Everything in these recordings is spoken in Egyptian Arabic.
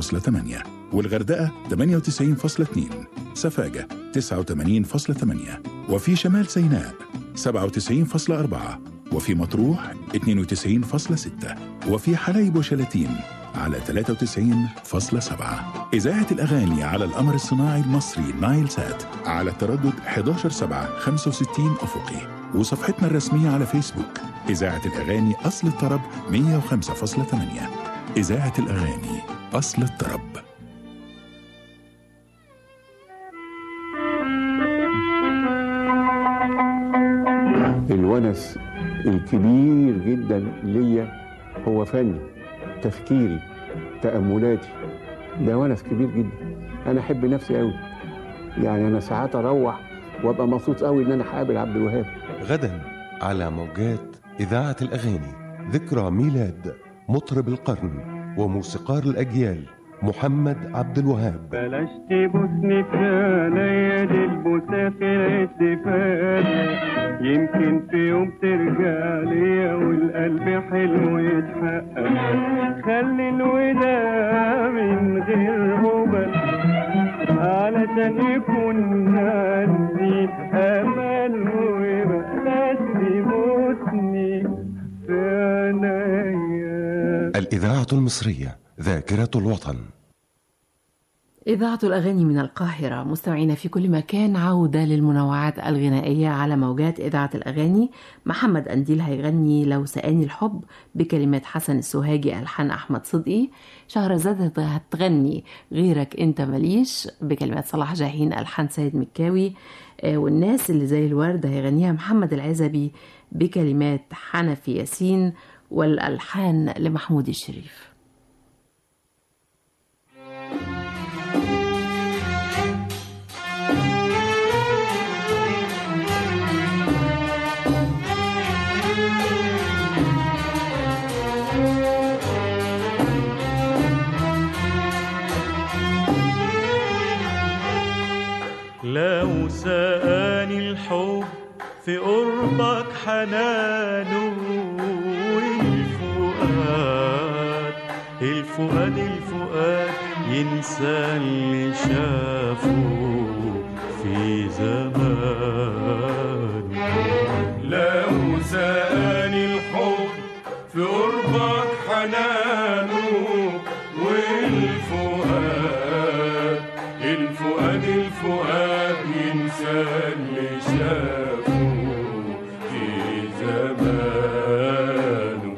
والغردقة 98.2 سفاجة 89.8 وفي شمال سيناء 97.4 وفي مطروح 92.6 وفي حلايب وشلاتين على 93.7 إذاعة الأغاني على القمر الصناعي المصري نايل سات على تردد 11765 أفقي وصفحتنا الرسمية على فيسبوك إذاعة الأغاني أصل الطرب 105.8 إذاعة الأغاني أصل الطرب الونس الكبير جدا ليا هو فني تفكيري تأملاتي ده ونس كبير جدا أنا أحب نفسي قوي يعني أنا ساعات أروح وأبقى مبسوط قوي إن أنا هقابل عبد الوهاب غدا على موجات إذاعة الأغاني ذكرى ميلاد مطرب القرن وموسيقار الأجيال محمد عبد الوهاب بلاش تبوسني في عينيا دي البوسة في الاستفادة يمكن في يوم ترجع ليا والقلب حلمه يتحقق خلي الوداع من غير هبل علشان يكون عندي امل وبلاش تبوسني في عينيا الإذاعة المصرية ذاكرة الوطن إذاعة الأغاني من القاهرة مستمعينا في كل مكان عودة للمنوعات الغنائية على موجات إذاعة الأغاني محمد أنديل هيغني لو سأني الحب بكلمات حسن السوهاجي ألحان أحمد صدقي شهرزاد هتغني غيرك أنت ماليش بكلمات صلاح جاهين ألحان سيد مكاوي آه، والناس اللي زي الورد هيغنيها محمد العزبي بكلمات حنفي ياسين والألحان لمحمود الشريف لو سأني الحب في قربك حنانه والفؤاد الفؤاد الفؤاد ينسى اللي شافه في زمان لو سأني الحب في قربك حنانه والفؤاد الفؤاد الفؤاد ينسى اللي شافه في زمانه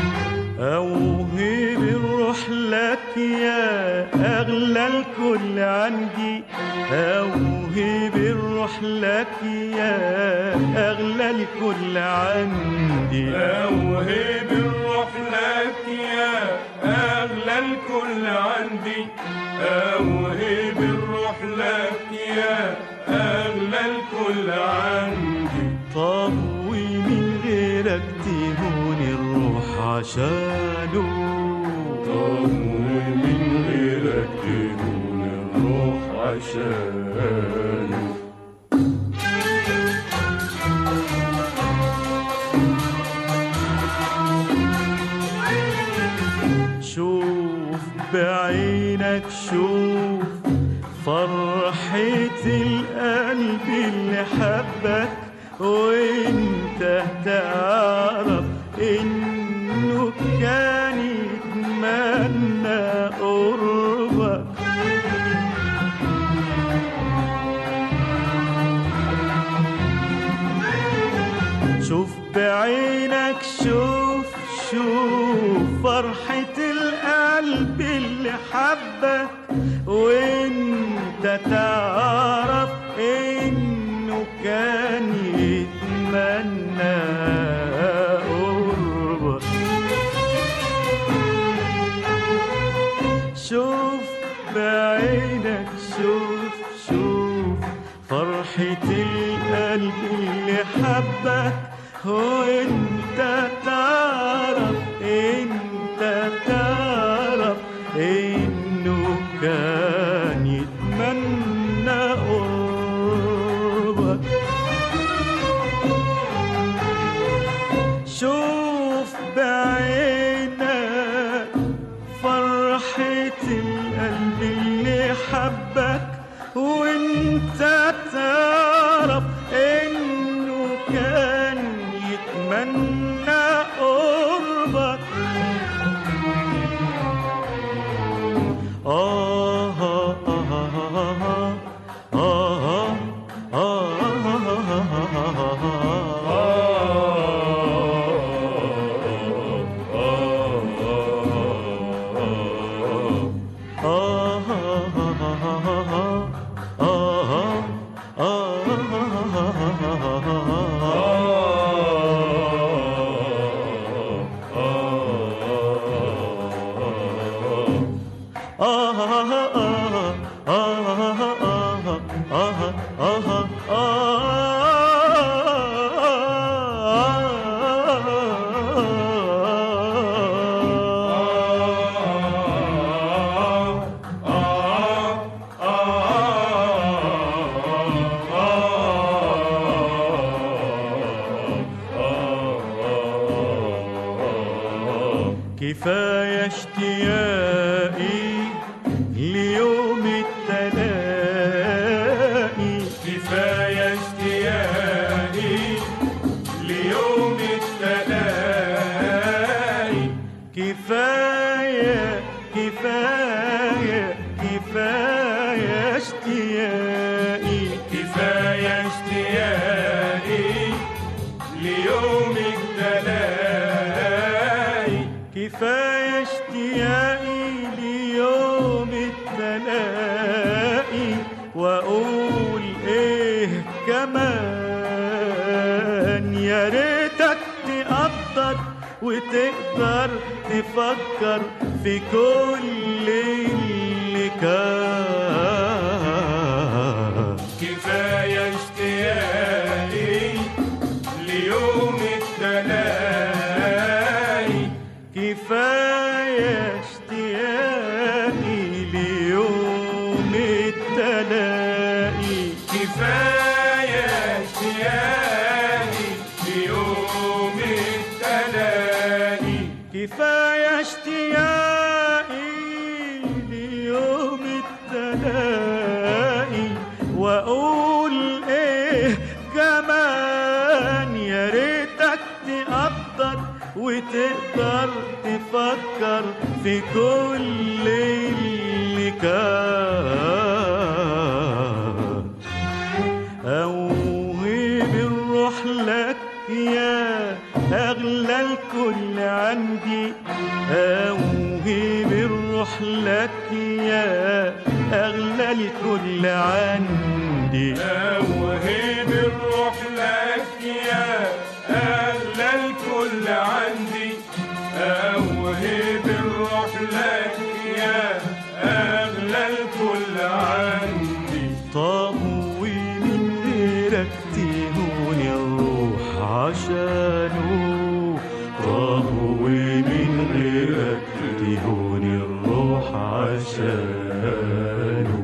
أوهب الروح لك يا أغلى الكل عندي أوهب الروح لك يا أغلى الكل عندي أوهب الروح لك يا أغلى الكل عندي أوهب الروح لك يا أغلى الكل عندي طوي من غيرك تهون الروح عشانه طوي من غيرك تهون الروح عشانه شوف بعينك شوف فرحة القلب اللي حبك وانت تعرف انه كان يتمنى قربك شوف بعينك شوف شوف فرحة القلب اللي حبك وانت تعرف انه كان يتمنى قربك شوف بعينك شوف شوف فرحة القلب اللي حبك وانت تعرف انت تعرف انه كان يتمنى قربك شوف بعينك فرحة القلب القلب اللي حبك وانت تعرف انه كان يتمنى قربك آه آه آه آه آه كفاية اشتياقي ليوم التلاقي كفاية اشتياقي ليوم التلاقي كفاية كفاية كفاية اشتياقي كفاية اشتياقي ليوم التلاقي كفاية اشتياقي ليوم التلاقي واقول ايه كمان يا ريتك تقدر وتقدر تفكر في كل اللي كان كفاية اشتياقي ليوم التلاقي كفاية اشتياقي ليوم التلاقي كفاية اشتياقي ليوم التلاقي كفاية اشتياقي ليوم التلاقي واقول ايه كمان يا ريتك تقدر وتقدر تفكر في كل اللي كان أوهب الروح لك يا أغلى الكل عندي أوهب الروح لك يا أغلى الكل عندي أوهب الروح لك يا أغلى الكل عندي أوهب الروح لك يا أغلى الكل عندي طب ومن غيرك تهون الروح عشانه طب ومن غيرك تهون الروح عشانه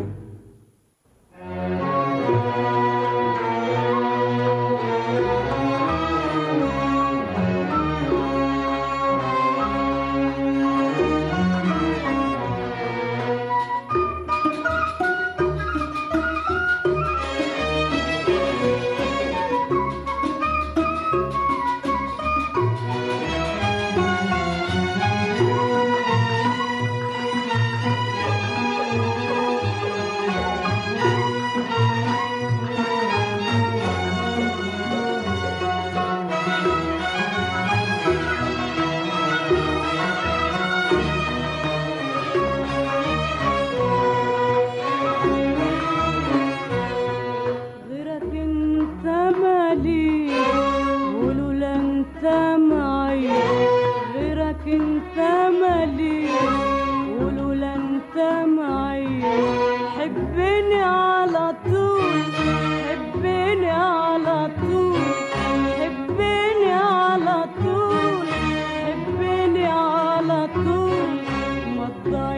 غيرك انت مالي ولولا انت معي غيرك انت مالي ولولا انت معي حبني على طول حبني على طول حبني على طول حبني على طول ما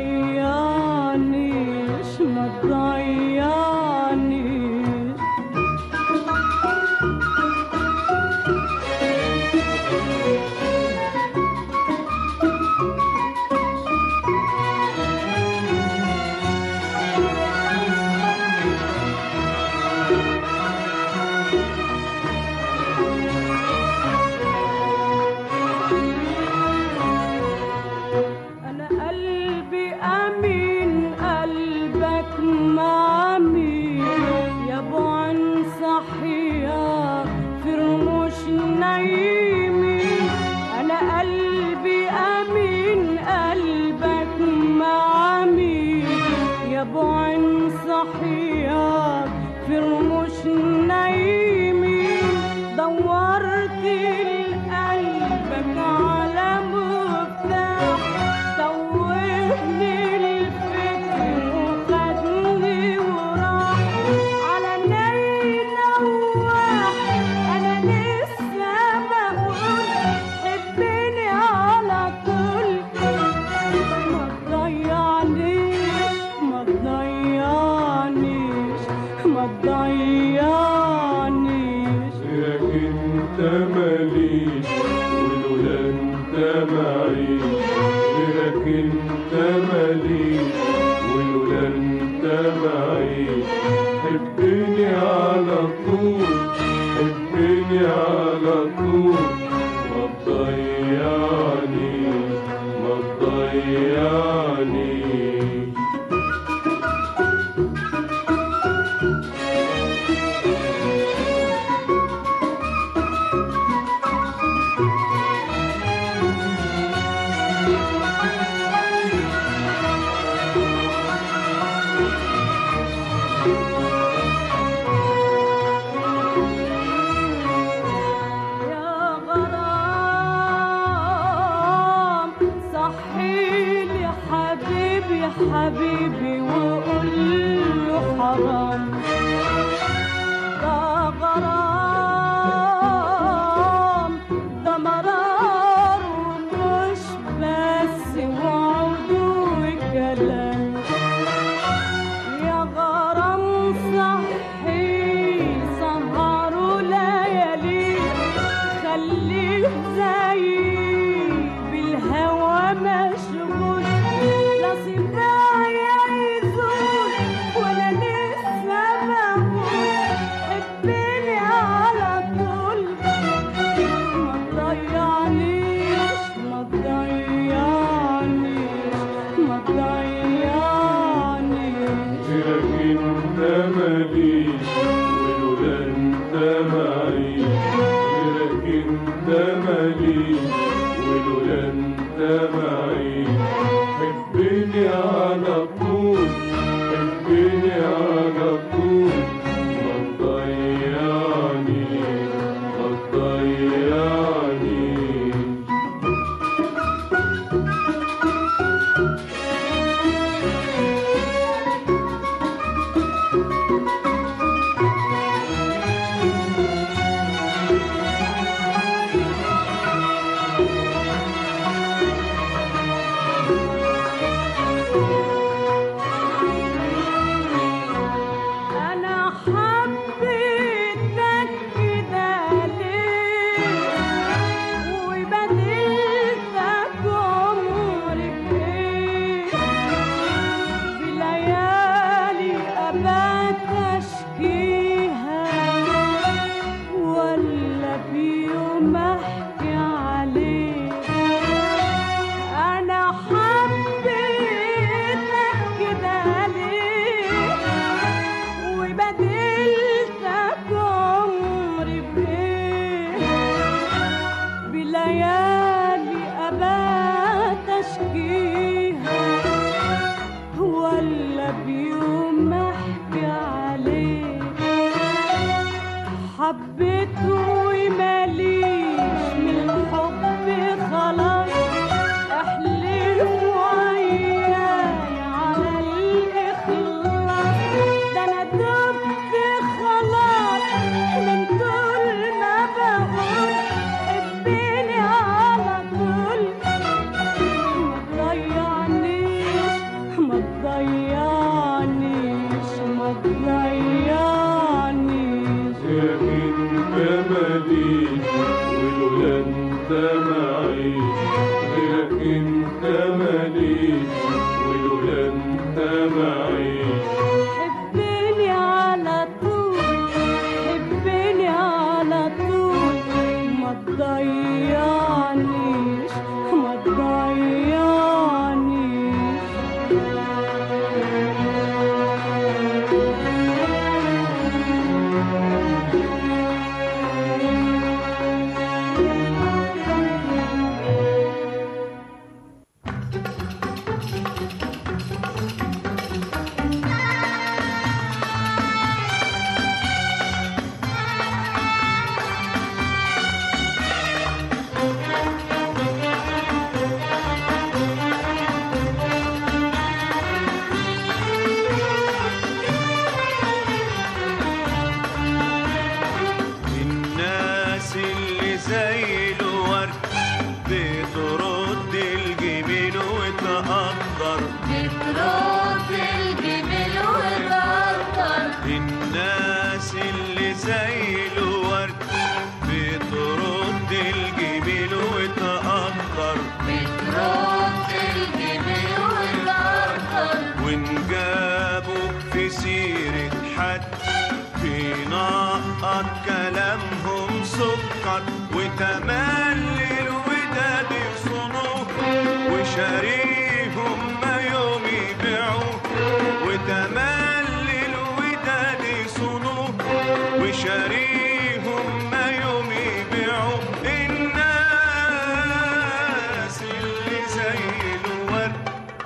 تضيعنيش ما تضيعنيش صحيان في رموش نايمين دورت لقلبك على مفتاح توهني الفكر وخدني وراح على نيل نواح انا لسه بقول حبني على طول ما تضيعنيش ما تضيعنيش ما تضيعنيش غيرك انت ماليش ولولا انت معيش غيرك انت ماليش ولولا انت معيش حبني على طول حبني على طول ما تضيعنيش ما تضيعنيش يا غرام صحيلي حبيبي حبيبي وقول له حرام ده غرام ده مرار ومش بس وعود وكلام يا غرام صحي سهروا ليالي خليه زي بالهوى مشغول لا صبايا يزول ولا لسه بقول حبني على طول ما تضيعنيش ما تضيعنيش ما تضيعنيش غيرك انت ماليش ولولا انت معيش غيرك انت ماليش ولولا انت معيش حبني على طول حبني على طول ما تضيعنيش ما تضيعنيش أنا حبيتك كده ليه وبدلتك عمري بإيه بليالي أبات أشكيها ولا بيوم أحكي عليه أنا حبيتك كده ليه وبدلتك عمري بإيه بليالي أبات أشكيها ولا بيوم أحكي عليه حبيته وماليش من الحب خلاص احلف وياي على الإخلاص ده أنا دبت خلاص من طول ما بقول حبني على طول ما تضيعنيش ما تضيعنيش ما تضيعنيش غيرك انت ماليش ولولا انت معيش غيرك انت ماليش ولولا انت معيش حبني على طول حبني على طول ما تضيعنيش ما تضيعنيش ونجابوا في سيرة حد بينقط كلامهم سكر وتملي الوداد يصونوه وشاريهم ما يوم يبيعوه وتملي الوداد يصونوه وشاريهم ما يوم يبيعوه الناس اللي زي الورد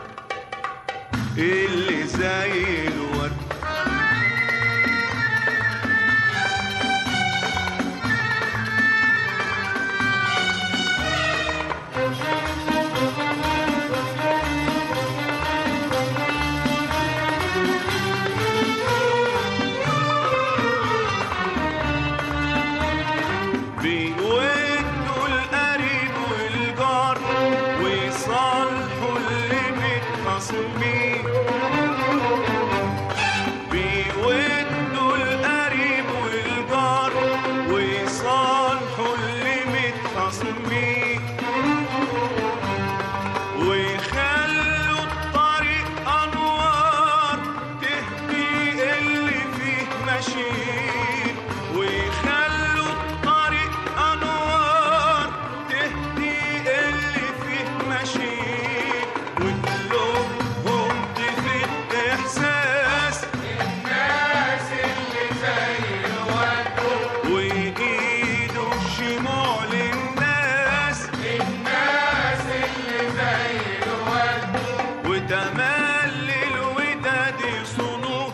اللي زي الورد بيودوا القريب والجار ويصالحوا اللي متخاصمين بيودوا القريب والجار ويصالحوا اللي متخاصمين ويخلوا الطريق انوار تهدي اللي فيه ماشيين ويخلوا الطريق انوار تهدي اللي فيه ماشيين وقلوبهم تفيد احساس الناس اللي زي الورد وايده الشموع للناس الناس اللي زي الورد وتملي الوداد يصونوه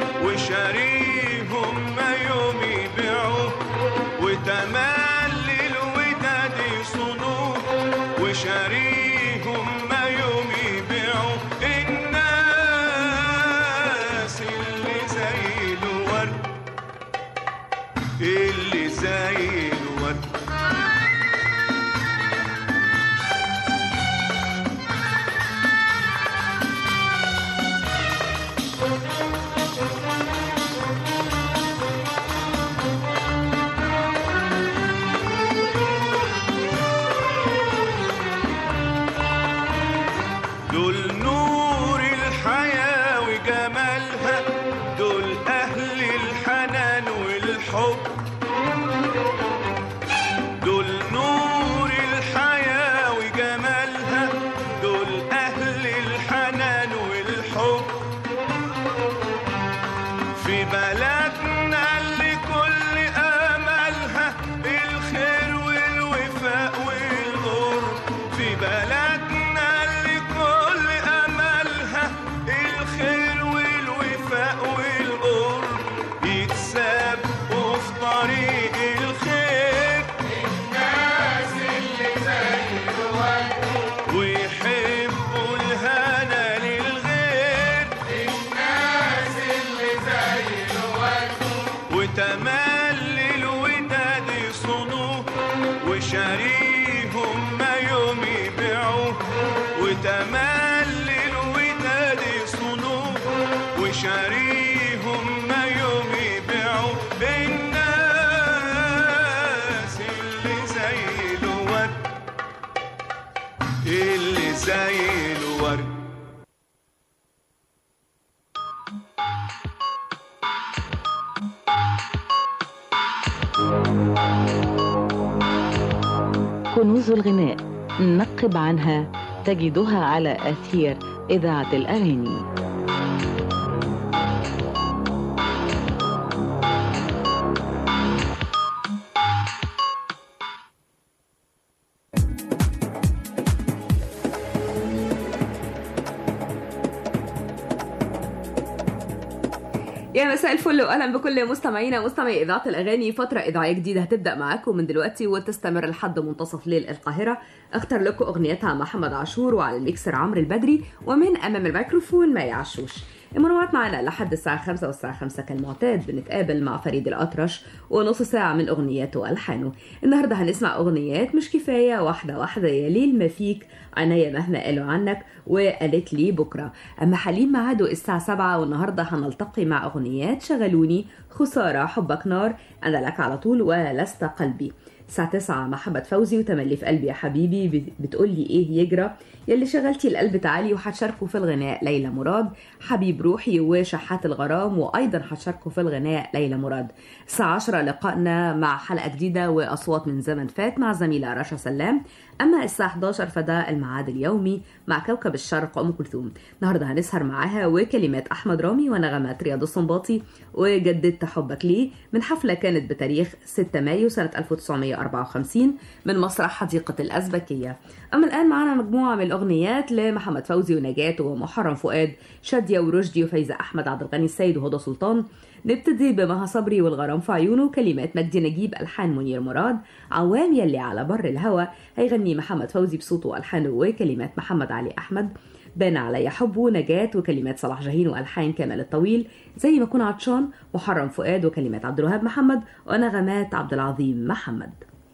وشاريهم ما يوم يبيعوه وتملي الوداد يصونوه وشاريهم ما يوم يبيعوه الناس اللي زي الورد اللي زي الورد دول نور الحياة وجمالها دول أهل الحنان والحب دول نور الحياة وجمالها دول أهل الحنان والحب في بلدنا اللي كل أملها الخير والوفاء والقرب في بلدنا اللي كل أملها الخير والوفاء والقرب يتسابقوا في طريق الخير الناس اللي زي الورد ويحبوا الهنا للغير الناس اللي زي الورد وتملي الوداد يصونوه وشاريهم ما يوم يبيعوه وتملي الوداد يصونوه وشاريهم ما يوم يبيعوه الناس اللي زي الورد اللي زي الورد كنوز الغناء نقب عنها تجدها على أثير إذاعة الأغاني يا مساء الفل واهلا بكل مستمعينا مستمعي اذاعه الاغاني فتره اذاعيه جديده هتبدا معاكم من دلوقتي وتستمر لحد منتصف ليل القاهره اختار لكم اغنيتها محمد عاشور وعلى الميكسر عمرو البدري ومن امام الميكروفون مي عشوش المنوعات معنا لحد الساعة 5 والساعة 5 كالمعتاد بنتقابل مع فريد الأطرش ونص ساعة من أغنياته وألحانه النهاردة هنسمع أغنيات مش كفاية واحدة واحدة يا ليل ما فيك عناية مهما قالوا عنك وقالت لي بكرة أما حليم ميعاده الساعة 7 والنهاردة هنلتقي مع أغنيات شغلوني خسارة حبك نار أنا لك على طول ولست قلبي الساعة 9 محمد فوزي وتملي في قلبي يا حبيبي بت- بتقولي ايه يجرى يلي شغلتي القلب تعالي وهتشاركوا في الغناء ليلى مراد حبيب روحي وشحات الغرام وايضا هتشاركوا في الغناء ليلى مراد الساعة 10 لقائنا مع حلقة جديدة واصوات من زمن فات مع زميلة رشا سلام اما الساعة 11 فده الميعاد اليومي مع كوكب الشرق ام كلثوم النهارده هنسهر معاها وكلمات احمد رامي ونغمات رياض السنباطي وجددت حبك ليه من حفلة كانت بتاريخ 6 مايو سنة 1954 من مسرح حديقة الأزبكية أما الآن معنا مجموعة من الأغنيات لمحمد فوزي ونجاة ومحرم فؤاد شادية ورشدي وفايزة أحمد عبد الغني السيد وهدى سلطان نبتدي بمها صبري والغرام في عيونه كلمات مجدي نجيب ألحان منير مراد عوام يلي على بر الهوى هيغني محمد فوزي بصوته وألحانه وكلمات محمد علي أحمد بان علي حبه نجاة وكلمات صلاح جاهين والحان كمال الطويل زي ما كون عطشان محرم فؤاد وكلمات عبد الوهاب محمد ونغمات عبد العظيم محمد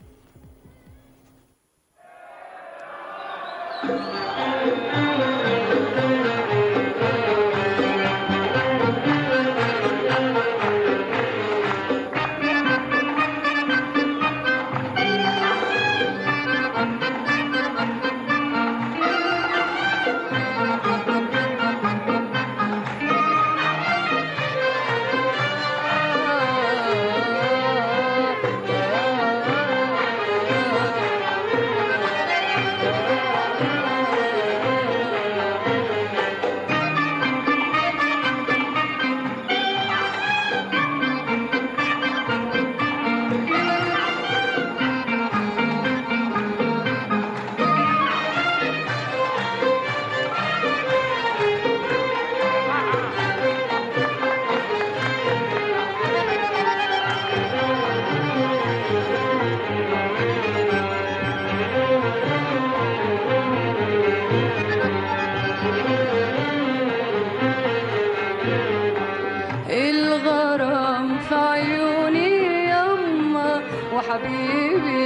الغرام في عيوني يما وحبيبي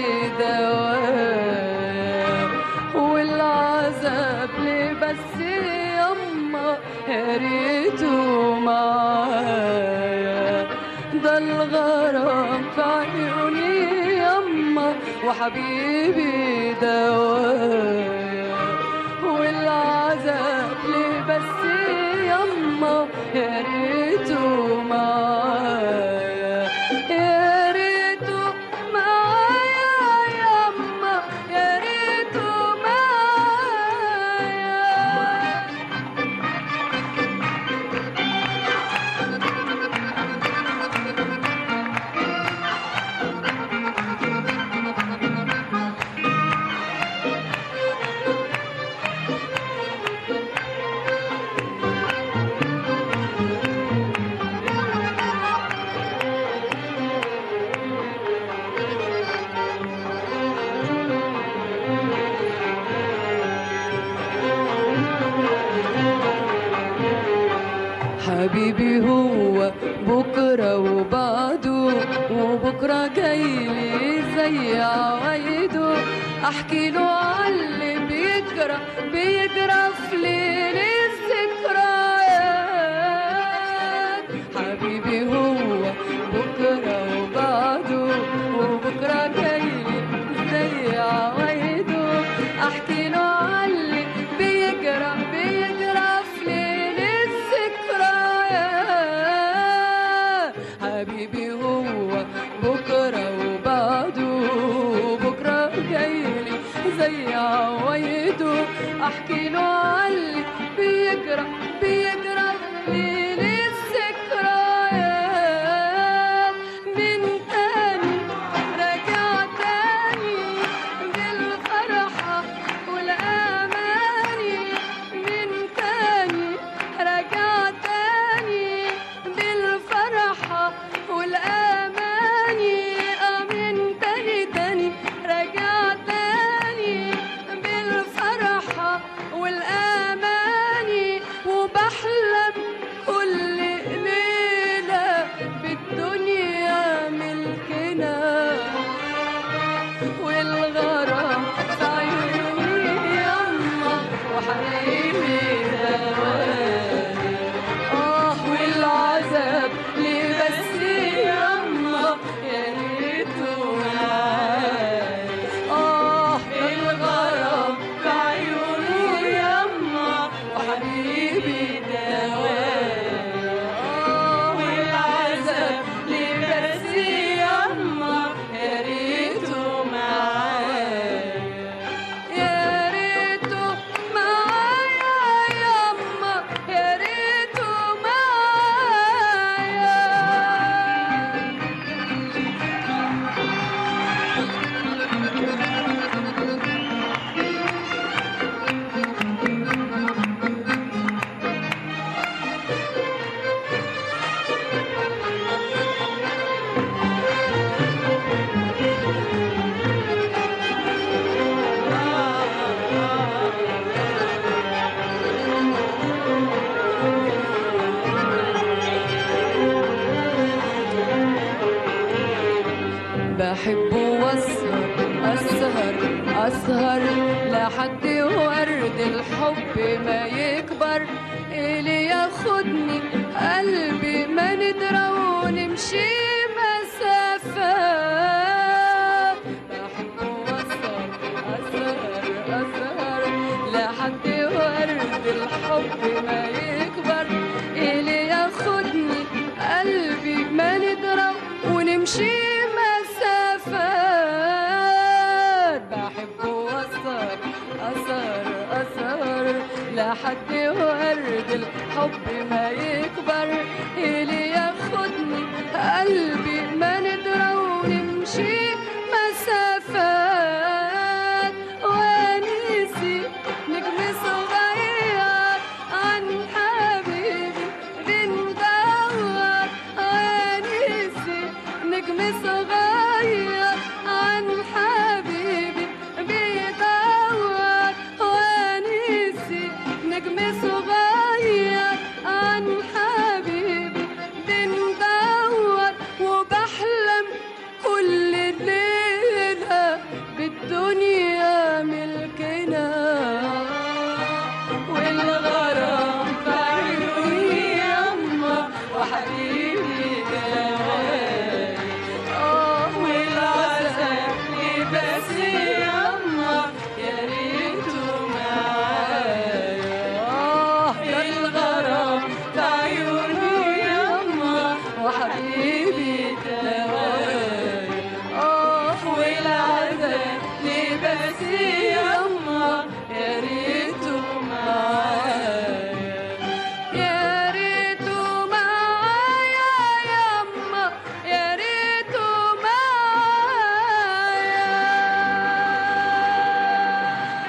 دواء والعذاب ليه بس يما يا ريته معايا ده الغرام في عيوني يما وحبيبي دواء والعذاب ليه بس يما يا ريته معايا يا ريته معايا يما يا ريته معايا حبيبي هو بكرة وبعده وبكرة جايلي زي عوايده احكي له على اللي بيجرى بيجرى في ليل الذكريات حبيبي هو بكرة وبعده وبكرة جايلي زي عوايده احكي له على اللي بيجرى بيجرى في ليل الذكريات حبيبي هو بكرة وبعده بكرة جايلي زي عوايده احكي له على اللي بيجرى بيجرى في ليل الذكريات أسهر لحد ورد الحب ما يكبر اللي ياخدني قلبي ما ندرى ونمشي مسافات بحب وأسهر أسهر أسهر لحد ورد الحب ما يكبر اللي ياخدني قلبي ما ندرى ونمشي مسافات بحب وأسهر أسهر أسهر لحد ورد الحب ما يكبر اللي ياخدني قلبي ما ندرى ونمشي مسافات ونسي نجم صغير عن حبيبي بندور ونسي نجم صغير عن حبيبي بيدور ونسي نجم صغير عن حبيبي بندور وبحلم كل ليلة بالدنيا ملكنا والغرام في عيوني يما وحبيبي جواي اه والعذاب بس يما يا ريته معايا اه الغرام في عيوني يما وحبيبي جواي اه والعذاب بس يما يا ريته معايا يا ريته معايا يما يا ريته معايا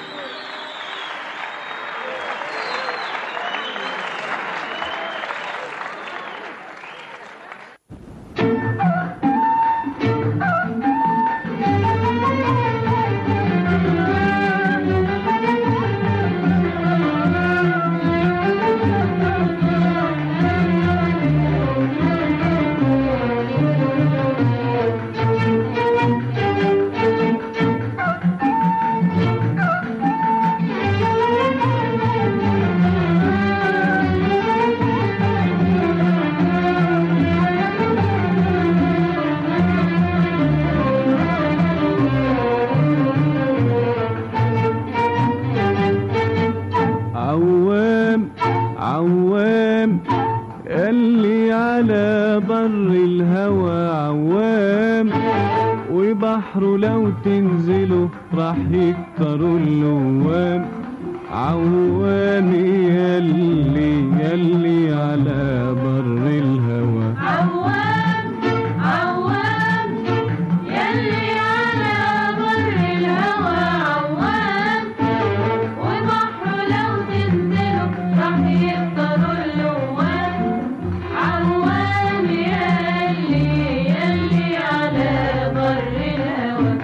عوام عوام اللي على بر الهوى عوام وبحره لو تنزلوا راح يكتروا اللوام عوام يلي يلي على بر الهوى عوام عوام يلي على بر الهوى عوام وبحره لو تنزلوا راح يفطروا اللوام عوام يلي يلي على بر الهوى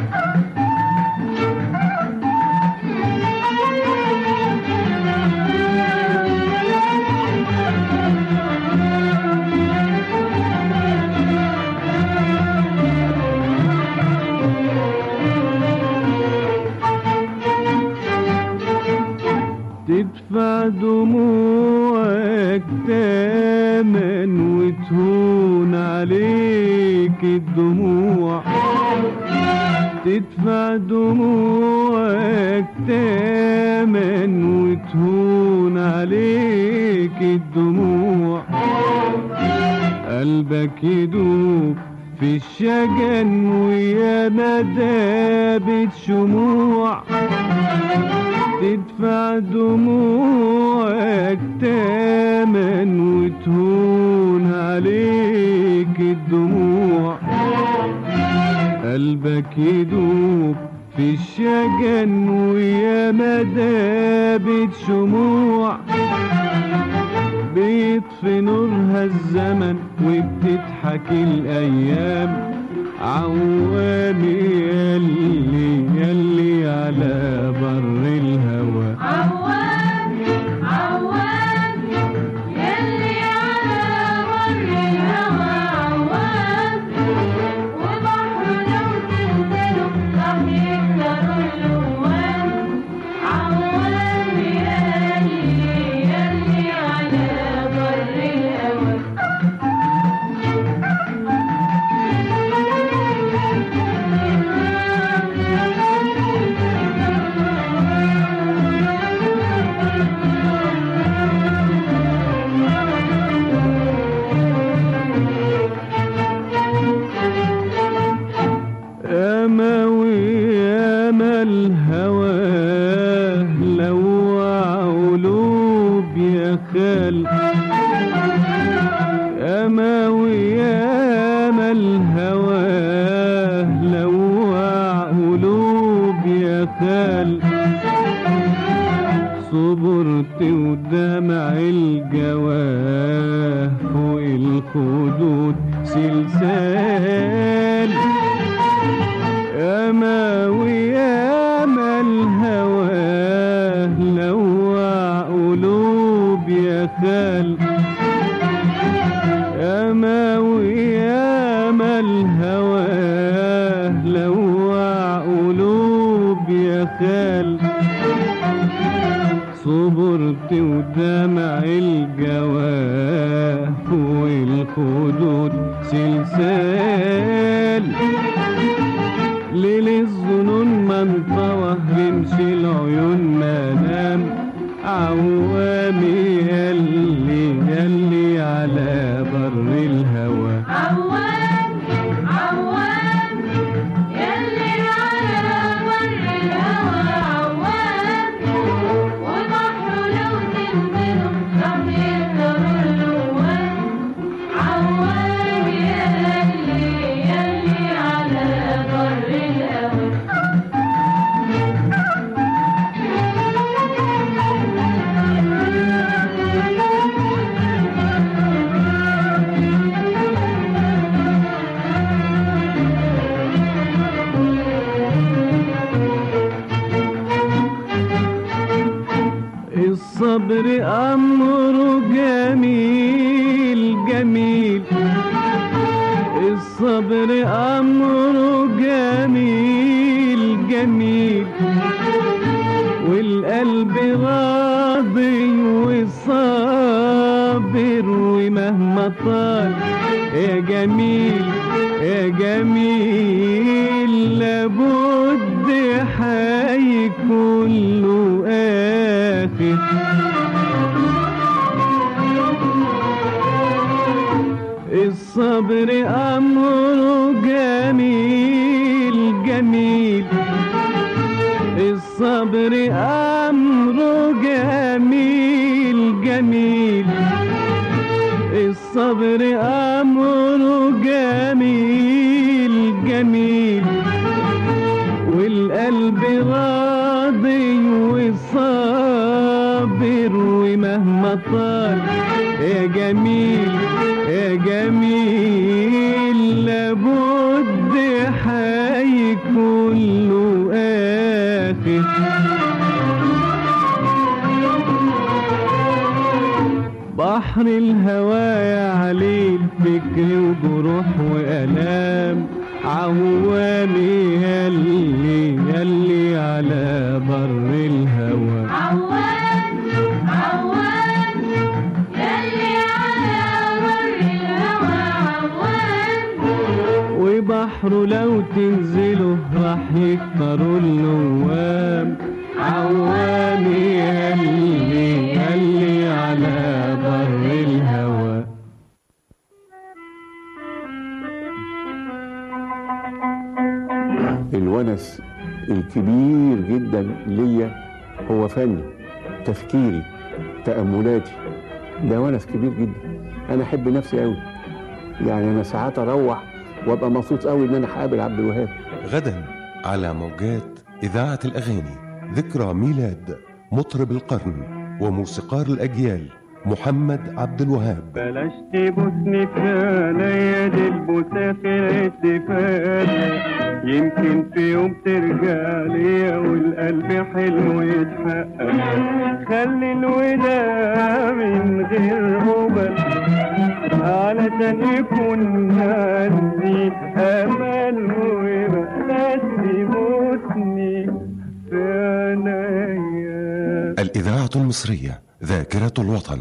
تدفع دموعك تامن وتهون عليك الدموع تدفع دموعك تامن وتهون عليك الدموع قلبك يدوب في الشجن ويا مدابة شموع تدفع دموعك تامن وتهون عليك الدموع قلبك يدوب في الشجن ويا مدابة شموع بيطفي نورها الزمن وبتضحك الأيام عوامي يلي يلي على بر الهوى عوام عوام يلي على بر الهوى عوام وبحره لو تنزلوا راح يكتروا اللوام سلسال ياما وياما الهوى لوع قلوب يا خال ياما وياما الهوى لوع قلوب يا خال صبرت ودمع الجواف والخدود سلسال ليل الظنون ما انطوى بمشي العيون ما نام عوامي يلي يلي على بر الهوى عوام عوام يلي على بر الهوى عوام وبحر لو تنزلوا راح يقدروا الهوام عوام يلي يلي على بر الهوى الصبر أمره جميل جميل الصبر أمره جميل جميل والقلب راضي وصابر ومهما طال يا جميل يا جميل لابد حيكون له آخر الصبر أمره جميل جميل الصبر أمره جميل جميل الصبر أمره جميل جميل والقلب راضي وصابر ومهما طال يا جميل يا جميل لابد حيكون له آخر بحر الهوى يا عليل فكر وجروح وآلام عوامي يلي يلي على بر الهوى عوام عوام يلي على بر الهوى عوام وبحره لو تنزلوا راح يكتروا اللوام عوامي يلي يلي على بر الهوى الونس الكبير جدا ليا هو فني تفكيري تأملاتي ده ونس كبير جدا انا احب نفسي قوي يعني انا ساعات اروح وابقى مبسوط قوي ان انا هقابل عبد الوهاب غدا على موجات إذاعة الأغاني ذكرى ميلاد مطرب القرن وموسيقار الأجيال محمد عبد الوهاب بلاش تبوسني في عينيا دي البوسة في الاستفادة يمكن في يوم ترجع ليا والقلب حلو يتحقق خلي الوداع من غير هبل علشان يكون عندي امل وبلاش تبوسني في عينيا الإذاعة المصرية ذاكرة الوطن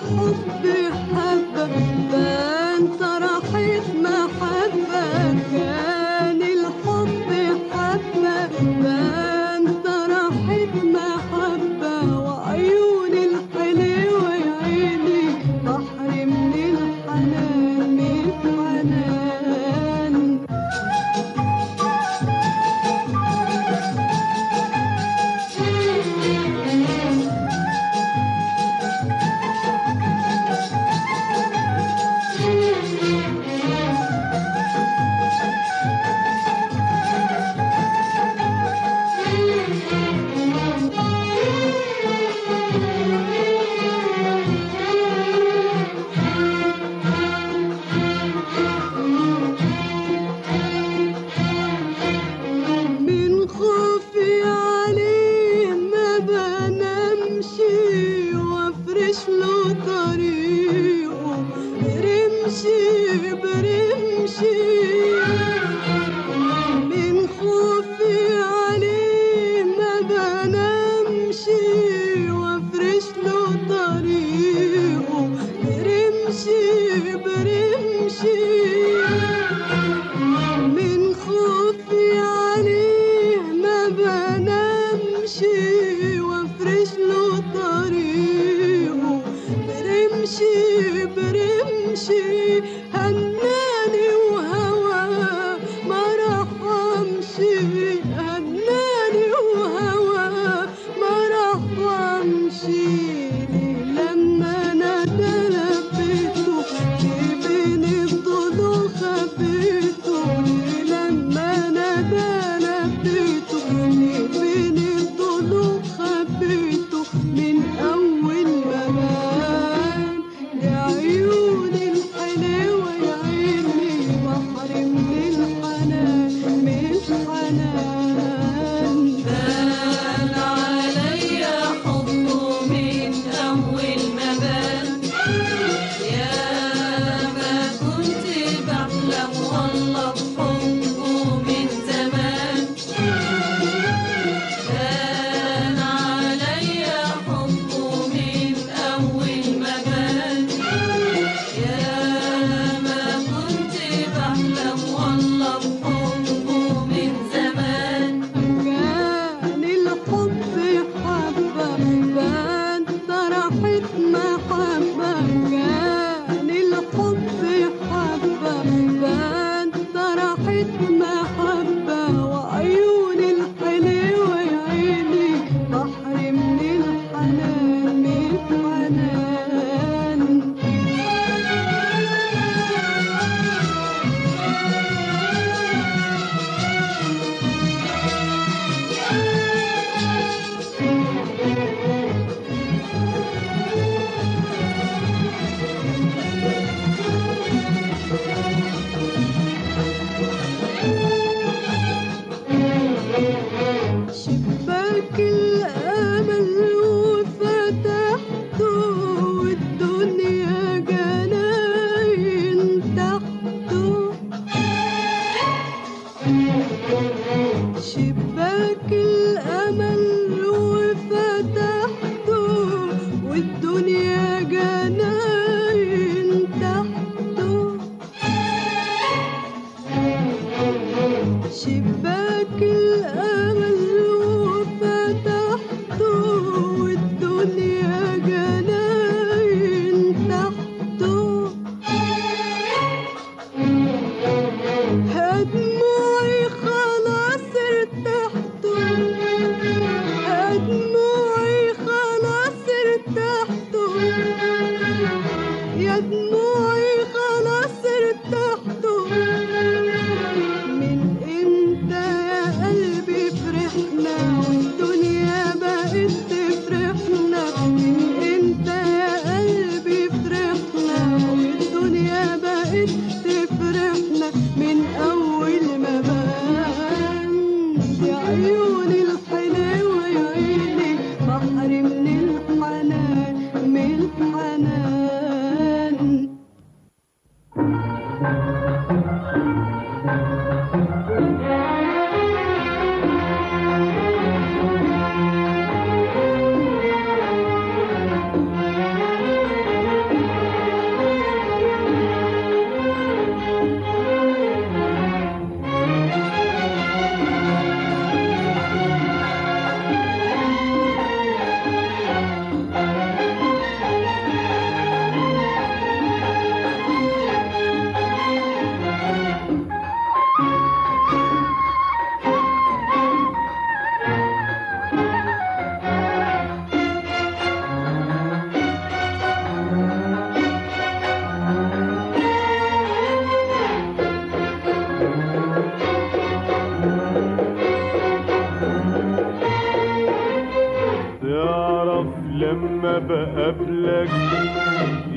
الحب حبة فانت راحت محبة كان الحب حبة فانت راحت محبة وعيون الحلوة يا عيني بحر من الحنان من الحنان من خوفي عليه ما بنامشي وافرش له طريقه برمشي برمشي من خوفي عليه ما بنامشي وافرش له طريقه برمشي برمشي من خوفي عليه ما بنامشي وافرش له طريقه برمشي برمشي هناني وهوى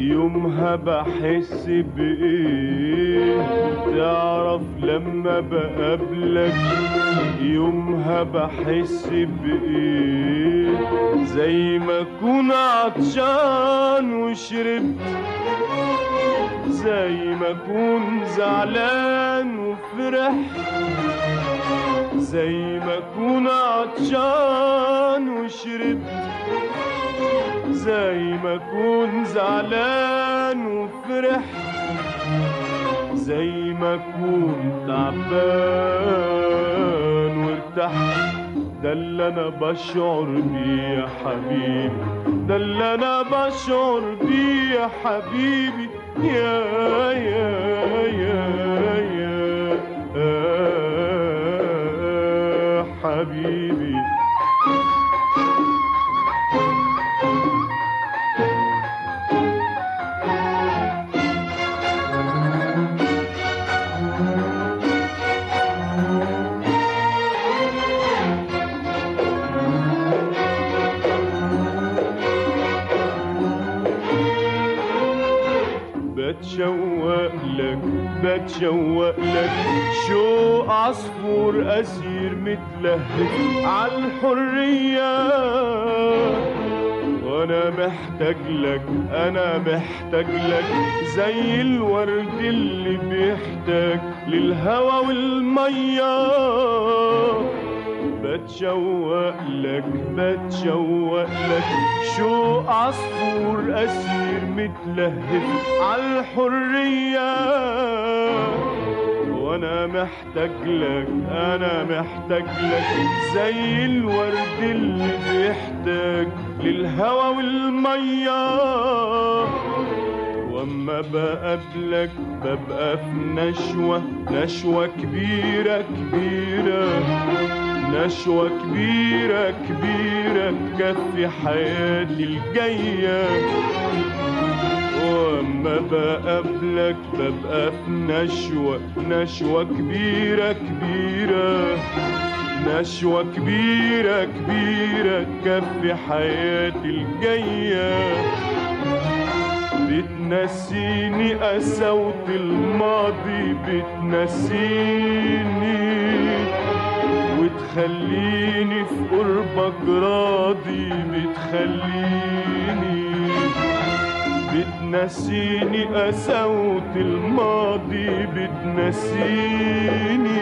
يومها بحس بإيه تعرف لما بقابلك يومها بحس بإيه زي ما أكون عطشان وشربت زي ما أكون زعلان وفرحت زي ما أكون عطشان وشربت زي ما أكون زعلان وفرحت زي ما أكون تعبان وارتحت ده اللي أنا بشعر بيه يا حبيبي ده اللي أنا بشعر بيه يا حبيبي يا يا يا يا, يا حبيبي بتشوق لك بتشوق لك شو عصفور أسير متلهف عالحرية وانا محتاج لك انا محتاج لك زي الورد اللي بيحتاج للهوى والميه بتشوق لك بتشوق لك شو عصفور أسير متلهف عالحرية وانا محتاج لك انا محتاج لك زي الورد اللي بيحتاج للهوى والميه واما بقابلك ببقى في نشوة نشوة كبيرة كبيرة نشوة كبيرة كبيرة تكفي حياتي الجاية واما بقابلك ببقى في نشوة نشوة كبيرة كبيرة نشوة كبيرة كبيرة تكفي حياتي الجاية بتنسيني قساوة الماضي بتنسيني وتخليني في قربك راضي بتخليني بتنسيني قساوة الماضي بتنسيني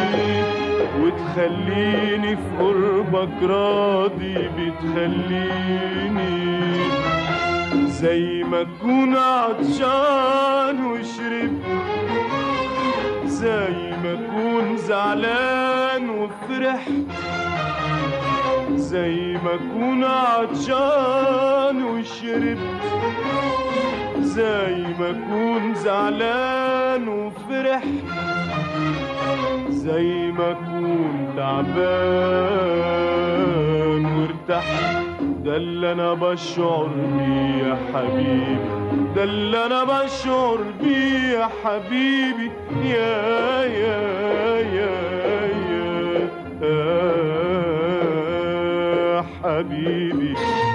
وتخليني في قربك راضي بتخليني زي ما اكون عطشان وشربت زي ما اكون زعلان وفرحت زي ما اكون عطشان وشربت زي ما اكون زعلان وفرحت زي ما اكون تعبان وارتحت ده اللي انا بشعر بيه يا حبيبي ده اللي انا بشعر بيه يا حبيبي يا يا يا يا, يا حبيبي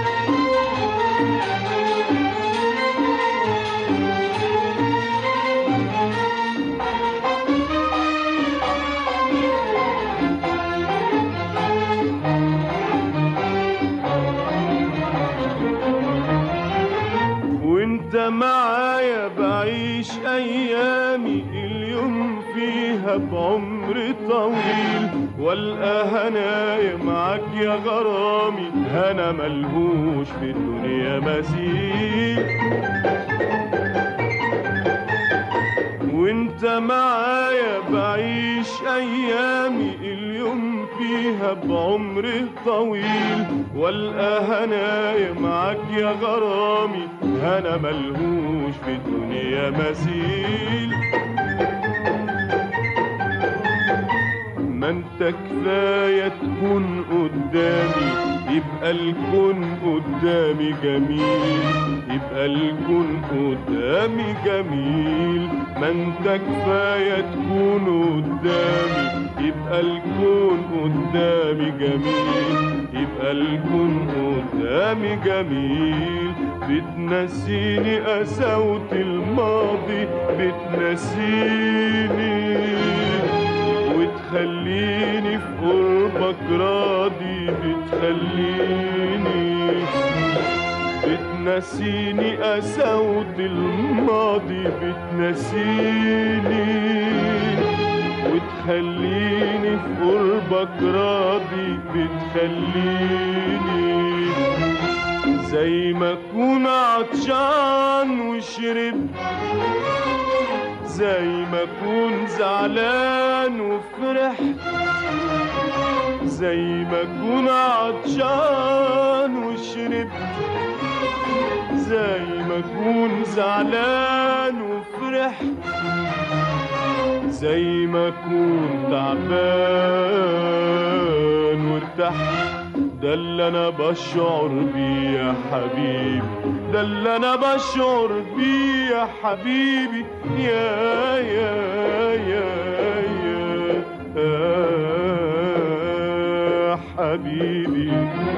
وانت معايا بعيش ايامي اليوم فيها بعمر طويل والقى هنايا معاك يا غرامي هنا ملهوش في الدنيا مثيل وانت معايا بعيش ايامي اليوم فيها بعمر طويل والقى هنايا معاك يا غرامي هنا ملهوش في الدنيا مثيل ما انت كفاية تكون قدامي يبقى الكون قدامي جميل يبقى الكون قدامي جميل ما انت كفاية تكون قدامي يبقى الكون قدامي جميل يبقى الكون قدامي جميل بتنسيني قساوة الماضي بتنسيني وتخليني في قربك راضي بتخليني بتنسيني قساوة الماضي بتنسيني وتخليني في قربك راضي بتخليني زي ما اكون عطشان وشربت زي ما اكون زعلان وفرحت زي ما اكون عطشان وشربت زي ما اكون زعلان وفرحت زي ما اكون تعبان وارتحت ده اللي انا بشعر بيه يا حبيبي ده اللي انا بشعر بيه يا حبيبي يا يا يا يا, يا حبيبي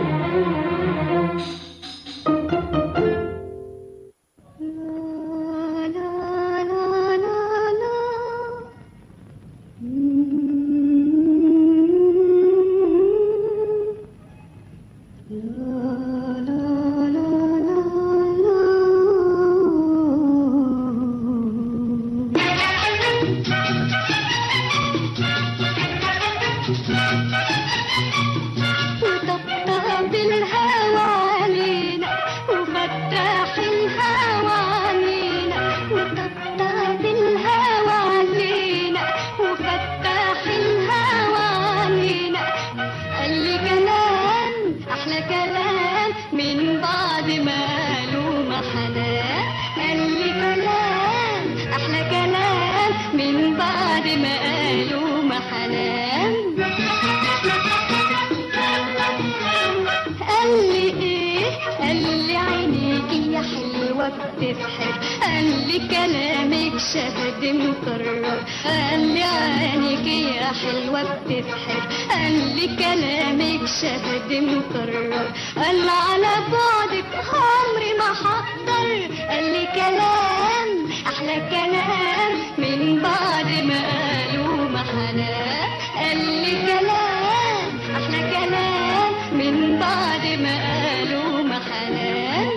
وطبطب الهوى علينا وفتح الهوى علينا وطبطب الهوى علينا وفتح الهوى علينا قال لي كلام احلى كلام من بعد ما قالوا ما حنان قال لي كلام احلى كلام من بعد ما قالوا ما حنان قال لي ايه قال لي عينيكي يا حلوة بتسحر قال لي كلامك شهد مكرر قال لي عينيكي يا حلوة بتسحر قال لي كلامك شهد مكرر قال على بعدك عمري ما حقدر قال لي كلام احلى كلام من بعد ما قالوا ما حنان قال لي كلام احلى كلام من بعد ما قالوا ما حنان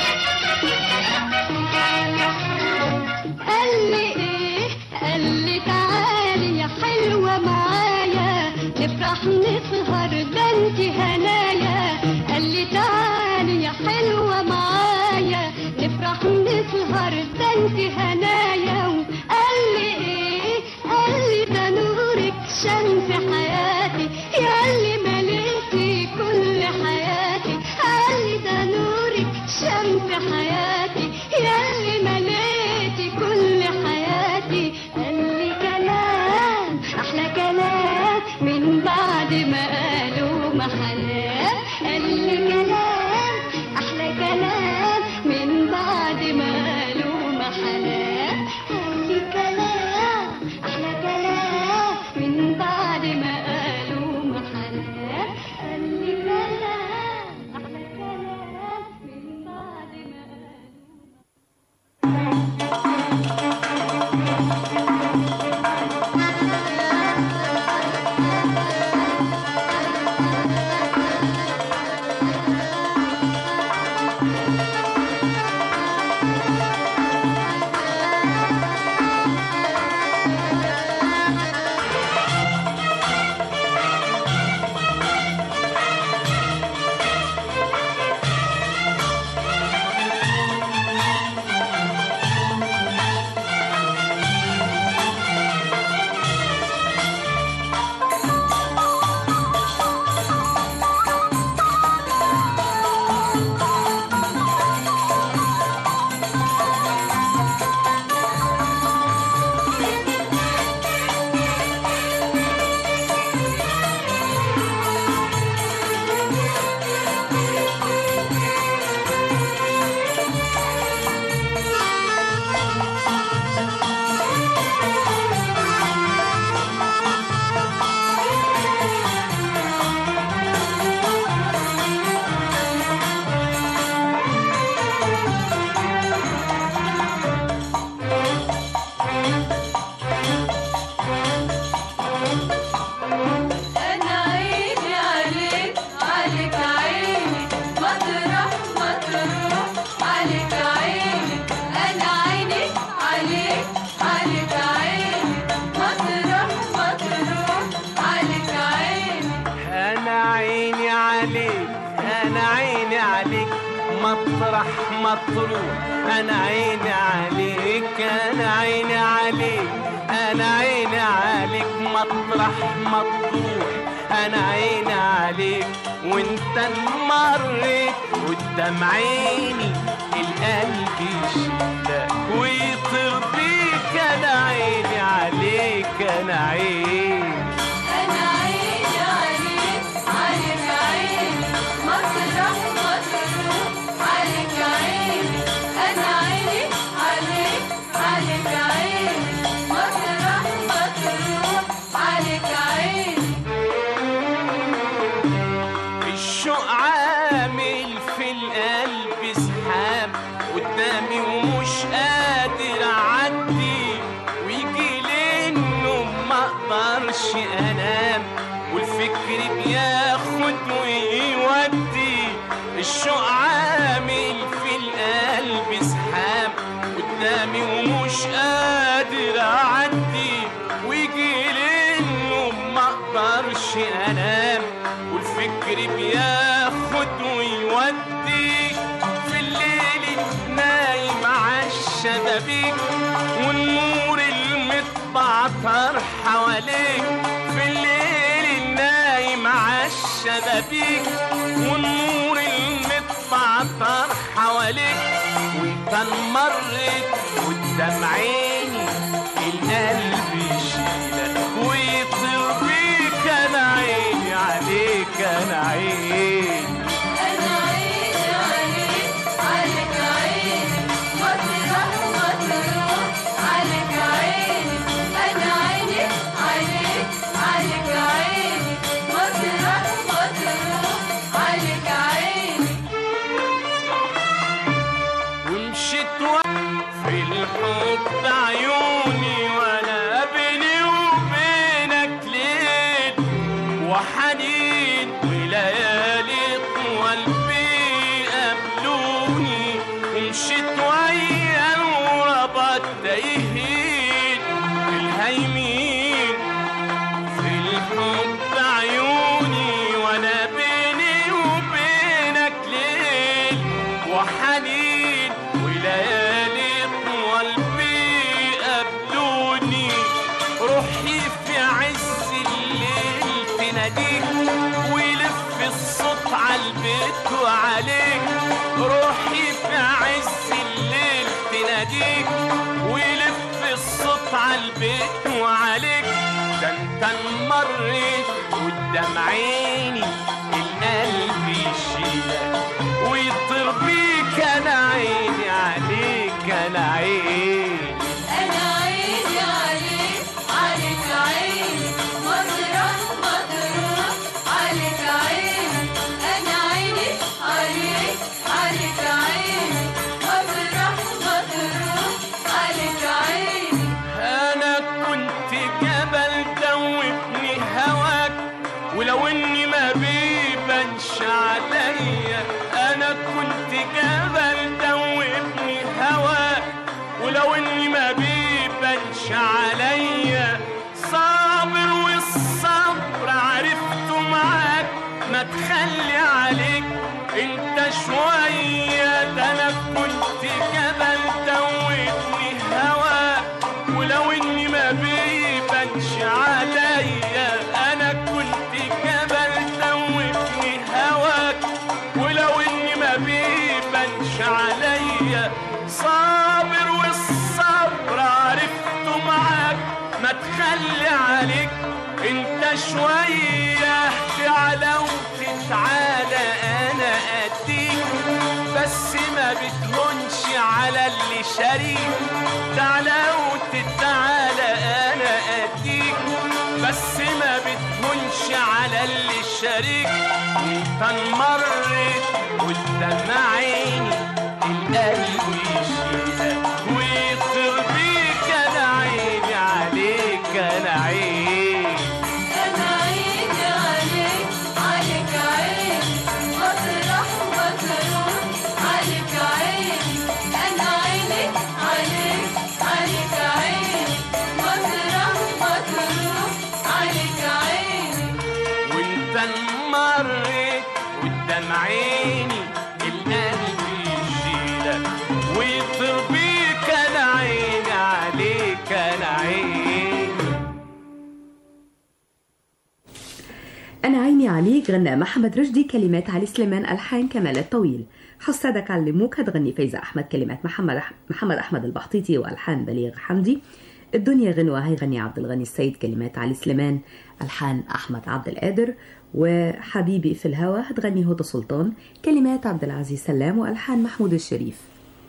قال لي ايه قال لي تعالي يا حلوة معايا نفرح نسهر ده انت هنايا قال لي تعالي يا حلوة معايا نفرح نسهر ده انت هنايا وقال لي ايه قال لي ده نورك شمس حياتي يا اللي مليتي كل حياتي قال لي ده نورك شمس حياتي يا اللي مليتي كل حياتي قال لي كلام احلى كلام من بعد ما قالوا ما حنان قال لي كلام احلى كلام من بعد ما قالوا ما حنان قال لي كلام احلى كلام من بعد ما تروح انا عيني عليك انا عيني عليك انا عيني عليك مطرح ما تروح انا عيني عليك وانت مريت قدام عيني القلب يشيلك ويطير بيك انا عيني عليك انا عيني أنا عيني عليك عليك عيني مطرح ما تروح عليك عيني أنا عيني عليك عليك عيني مطرح ما تروح عليك عيني الشوق عامل في القلب سحاب قدامي ومش قادر اعدي ويجي لانه ما اقدرش انام والفكر بياخد ويودي الشوق عامل في القلب سحاب قدامي ومش قادر اعدي ويجي لانه ما اقدرش انام والفكر بياخد ويودي في الليل نايم عالشبابيك والنور المتبعتر حواليك في الليل نايم عالشبابيك والنور المتبعتر حواليك وانت مريت قدام عيني القلب يشيلك ويطير بيك انا عيني عليك انا عيني أنا عيني عليك عليك عيني مطرح ما تروح عليك عيني أنا عيني عليك عليك عيني مطرح ما تروح عليك عيني ومشيت و- في الحب عيوني وانا بيني وبينك ليل وحنين وليالي طوال قابلوني ومشيت ويا الغرباء تايهين الهيمين في الحب عيوني وانا بيني وبينك ليل وحنين وليالي طوال قابلوني روحي في عز الليل تناديك ويلف الصوت عالبيت وعليك روحي في عز الليل تناديك ويلف الصوت عالبيت وعليك ده انت مريت قدام عيني القلب يشيلك ويطير بيك انا عيني عليك انا عيني أنا عيني عليك عليك عيني مطرح ما تروح عليك عيني أنا عيني عليك عليك عيني مطرح ما تروح عليك عيني انا كنت جبل دوبني هواك ولو اني ما بيبانش عليا انا كنت جبل دوبني هواك ولو اني ما بيبانش عليا صابر والصبر عرفته معاك ما تخلي عليك انت شوية ده انا كنت جبل دوبني هواك ولو اني ما بيبانش عليا انا كنت جبل دوبني هواك ولو اني ما بيبانش عليا صابر والصبر عرفته معاك ما تخلي عليك انت شوية تعلى وتتعالى انا اديك بس ما بتهونش على اللي شريك تعالى وتتعالى انا اديك بس ما بتهونش على اللي شريك وانت مريت قدام عيني القلب يشيلك ويطير بيك انا عيني عليك انا عيني أنا عيني عليك عليك عيني مطرح ما تروح عليك عيني أنا عيني عليك عليك عيني مطرح ما تروح عليك عيني وانت مريت قدام عيني القلب يشيلك عليك غنى محمد رشدي كلمات علي سليمان ألحان كمال الطويل حسادك علموك هتغني فايزة أحمد كلمات محمد محمد أحمد البحطيطي وألحان بليغ حمدي الدنيا غنوة هيغني عبد الغني السيد كلمات علي سليمان ألحان أحمد عبد القادر وحبيبي في الهوى هتغني هدى سلطان كلمات عبد العزيز سلام وألحان محمود الشريف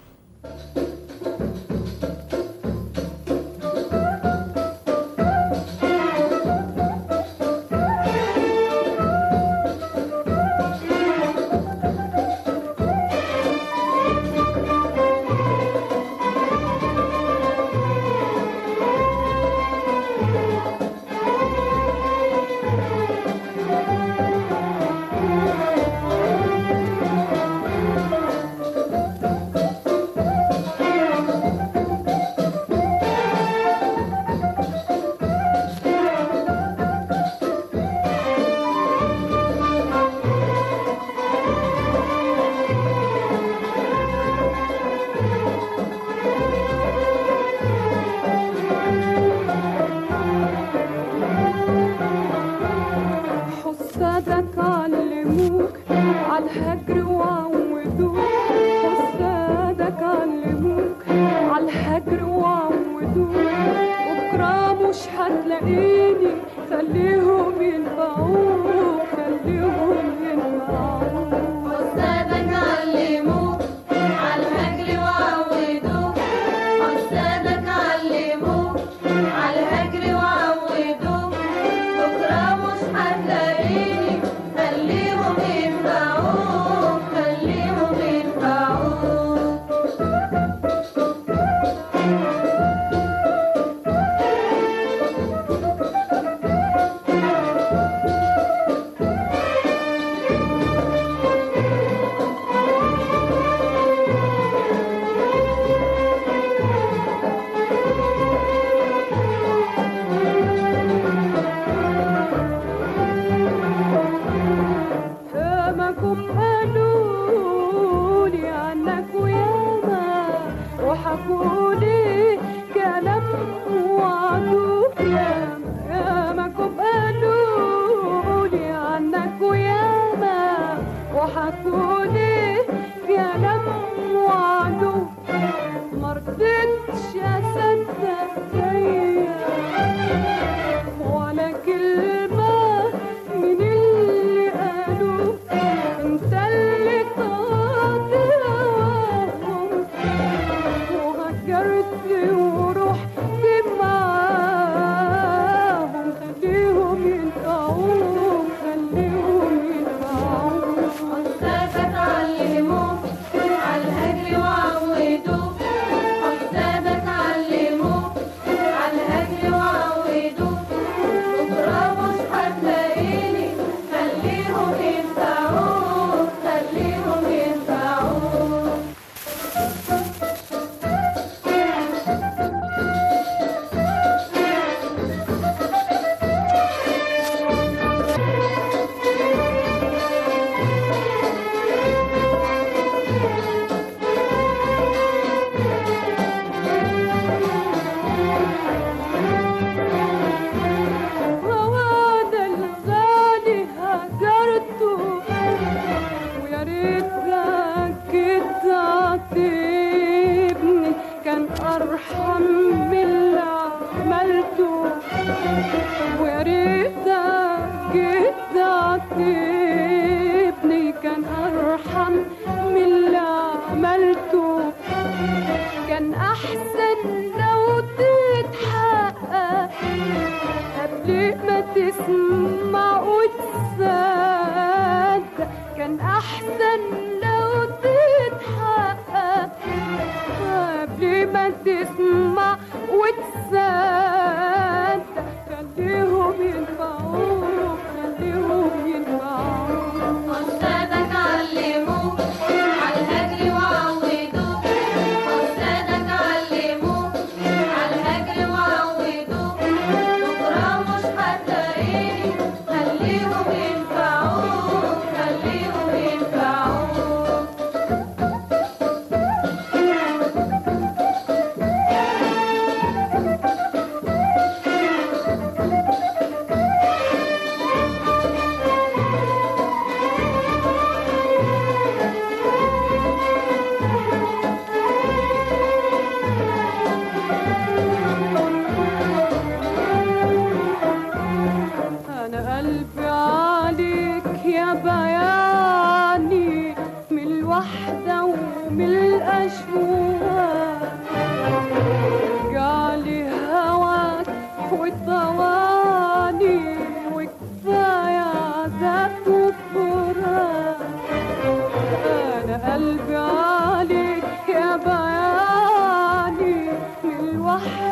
حسادك علموك عالهجر وعودوك حسادك علموك عالهجر وعودوك بكرة مش هتلاقيني خليهم ينفعوك خليهم ينفعوك حسادك علموك عالهجر وعودوك حسادك علموك عالهجر وعودوك بكرة مش هتلاقيني خليهم ينفعوك خليهم ينفعوك ياماكم قالولي عنك وياما وحكولي كلام وعدوك ياما ياماكم قالولي عنك وياما وحكولي كلام وعدوك مرضتش اصدق فيا ولا كلمة من اللي قالوا انت اللي طاطي هواهم وهجرت ورحت معاهم خليهم ينفعوك خليهم ينفعوك حسادك علموك عالهجر وعودوك حسادك علموك عالهجر وعودوك بكرة مش هتلاقيني خليهم ينفعوك خليهم ينفعوك وهذا الغالي هجرته ويا ريت لك تعاتبني كان ارحم من اللي عملته ويا ريتك تعاتبني كان ارحم من اللي عملته كان احسن لو تتحقق قبل ما تسمع وتصدق كان احسن لو تتحقق قبل ما تسمع وتصدق خليهم ينفعوك خليهم ينفعوك حسادك علموك عالهجر وعودوك حسادك علموك عالهجر وعودوك بكرة مش هتلاقيني خليهم ينفعوك خليهم ينفعوك بحبك